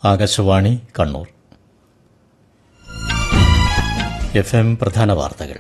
Akashvani Kannur F M പ്രധാന വാർത്തകൾ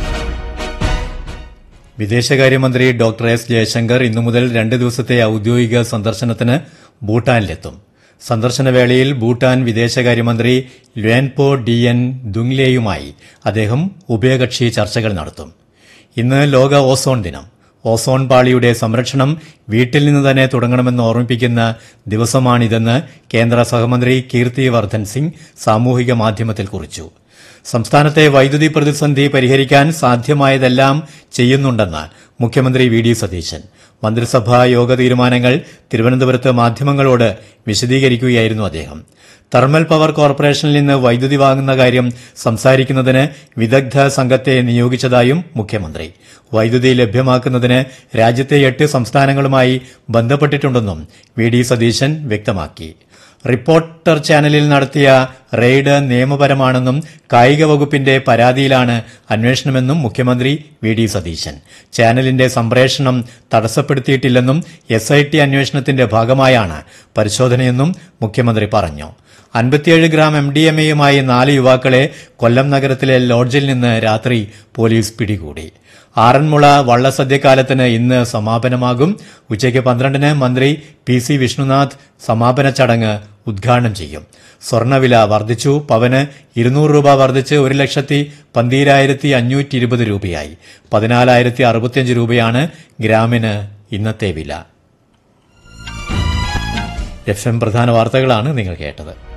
വിദേശകാര്യമന്ത്രി ഡോക്ടർ എസ് ജയശങ്കർ ഇന്നു മുതൽ രണ്ട് ദിവസത്തെ ഔദ്യോഗിക സന്ദർശനത്തിന് ഭൂട്ടാനിലെത്തും സന്ദർശനവേളയിൽ ഭൂട്ടാൻ വിദേശകാര്യമന്ത്രി ല്വേൻപോ ഡി എൻ ദുങ്ലേയുമായി അദ്ദേഹം ഉഭയകക്ഷി ചർച്ചകൾ നടത്തും ഇന്ന് ലോക ഓസോൺ ദിനം ഓസോൺ പാളിയുടെ സംരക്ഷണം വീട്ടിൽ നിന്ന് തന്നെ തുടങ്ങണമെന്ന് ഓർമ്മിപ്പിക്കുന്ന ദിവസമാണിതെന്ന് കേന്ദ്ര സഹമന്ത്രി കീർത്തി വർദ്ധൻ സിംഗ് സാമൂഹിക മാധ്യമത്തിൽ കുറിച്ചു സംസ്ഥാനത്തെ വൈദ്യുതി പ്രതിസന്ധി പരിഹരിക്കാൻ സാധ്യമായതെല്ലാം ചെയ്യുന്നുണ്ടെന്ന് മുഖ്യമന്ത്രി വി ഡി സതീശൻ മന്ത്രിസഭാ യോഗ തീരുമാനങ്ങൾ തിരുവനന്തപുരത്ത് മാധ്യമങ്ങളോട് വിശദീകരിക്കുകയായിരുന്നു അദ്ദേഹം തെർമൽ പവർ കോർപ്പറേഷനിൽ നിന്ന് വൈദ്യുതി വാങ്ങുന്ന കാര്യം സംസാരിക്കുന്നതിന് വിദഗ്ധ സംഘത്തെ നിയോഗിച്ചതായും മുഖ്യമന്ത്രി വൈദ്യുതി ലഭ്യമാക്കുന്നതിന് രാജ്യത്തെ എട്ട് സംസ്ഥാനങ്ങളുമായി ബന്ധപ്പെട്ടിട്ടുണ്ടെന്നും വി ഡി സതീശൻ വ്യക്തമാക്കി റിപ്പോർട്ടർ ചാനലിൽ നടത്തിയ റെയ്ഡ് നിയമപരമാണെന്നും കായിക വകുപ്പിന്റെ പരാതിയിലാണ് അന്വേഷണമെന്നും മുഖ്യമന്ത്രി വി ഡി സതീശൻ ചാനലിന്റെ സംപ്രേഷണം തടസ്സപ്പെടുത്തിയിട്ടില്ലെന്നും എസ് ഐ ടി അന്വേഷണത്തിന്റെ ഭാഗമായാണ് പരിശോധനയെന്നും മുഖ്യമന്ത്രി പറഞ്ഞു അൻപത്തിയേഴ് ഗ്രാം എം ഡി എം എയുമായി നാല് യുവാക്കളെ കൊല്ലം നഗരത്തിലെ ലോഡ്ജിൽ നിന്ന് രാത്രി പോലീസ് പിടികൂടി ആറന്മുള വള്ളസദ്യക്കാലത്തിന് ഇന്ന് സമാപനമാകും ഉച്ചയ്ക്ക് പന്ത്രണ്ടിന് മന്ത്രി പി സി വിഷ്ണുനാഥ് സമാപന ചടങ്ങ് ഉദ്ഘാടനം ചെയ്യും സ്വർണ്ണവില വർദ്ധിച്ചു പവന് ഇരുന്നൂറ് രൂപ വർദ്ധിച്ച് ഒരു ലക്ഷത്തി പന്തീരായിരത്തി അഞ്ഞൂറ്റി ഇരുപത് രൂപയായി പതിനാലായിരത്തി അറുപത്തിയഞ്ച് രൂപയാണ് ഗ്രാമിന് ഇന്നത്തെ വില എഫ് എം പ്രധാന വാർത്തകളാണ് നിങ്ങൾ കേട്ടത്